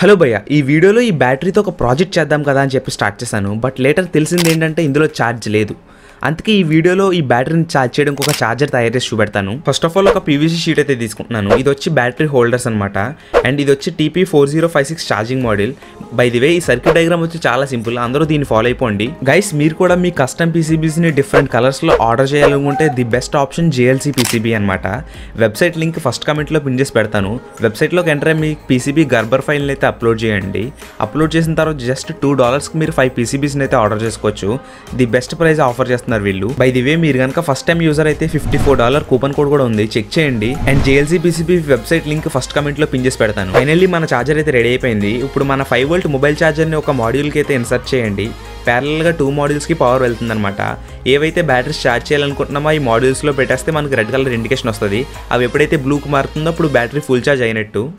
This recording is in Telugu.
హలో భయ్య ఈ వీడియోలో ఈ బ్యాటరీతో ఒక ప్రాజెక్ట్ చేద్దాం కదా అని చెప్పి స్టార్ట్ చేశాను బట్ లేటర్ తెలిసింది ఏంటంటే ఇందులో ఛార్జ్ లేదు అందుకే ఈ వీడియోలో ఈ బ్యాటరీని ఛార్జ్ చేయడానికి ఒక ఛార్జర్ తయారు చేసి చూపెడతాను ఫస్ట్ ఆఫ్ ఆల్ ఒక పీవీసీ షీట్ అయితే తీసుకుంటున్నాను ఇది వచ్చి బ్యాటరీ హోల్డర్స్ అనమాట అండ్ ఇది వచ్చి TP four zero five six charging model by the way ఈ సర్క్యూట్ డయాగ్రామ్ వచ్చి చాలా సింపుల్ అందరూ దీన్ని ఫాలో అయిపోండి గైస్ మీరు కూడా మీ కస్టమ్ పీసీబీస్ని డిఫరెంట్ కలర్స్లో ఆర్డర్ చేయాలనుకుంటే the best option JLC PCB అనమాట వెబ్సైట్ లింక్ ఫస్ట్ కమెంట్లో పిన్ చేసి పెడతాను వెబ్సైట్లోకి ఎంటర్ అయ్యి మీ పీసీబీ గర్బర్ ఫైల్ని అయితే అప్లోడ్ చేయండి అప్లోడ్ చేసిన తర్వాత జస్ట్ టూ డాలర్స్కి మీరు ఫైవ్ పీసీబీస్ని అయితే ఆర్డర్ చేసుకోవచ్చు ది బెస్ట్ ప్రైస్ ఆఫర్ చేస్తున్నారు వీళ్ళు బై ది వే మీరు కనుక ఫస్ట్ టైం యూజర్ అయితే fifty four dollar coupon code కూడా ఉంది చెక్ చేయండి and JLC PCB website link first కమెంట్లో పిన్ చేసి పెడతాను ఫైనల్లీ మన ఛార్జర్ అయితే రెడీ అయిపోయింది ఇప్పుడు మన ఫైవ్ వోల్ట్ మొబైల్ ఛార్జర్ని ఒక మాడ్యూల్కి అయితే ఇన్సర్ట్ చేయండి ప్యారల్గా టూ మాడ్యూల్స్కి పవర్ వెళ్తుందన్నమాట ఏవైతే బ్యాటరీస్ ఛార్జ్ చేయాలనుకుంటున్నామో ఈ మాడ్యూల్స్లో పెట్టేస్తే మనకి రెడ్ కలర్ ఇండికేషన్ వస్తుంది అవి ఎప్పుడైతే బ్లూకి మారుతుందో అప్పుడు బ్యాటరీ ఫుల్ ఛార్జ్ అయినట్టు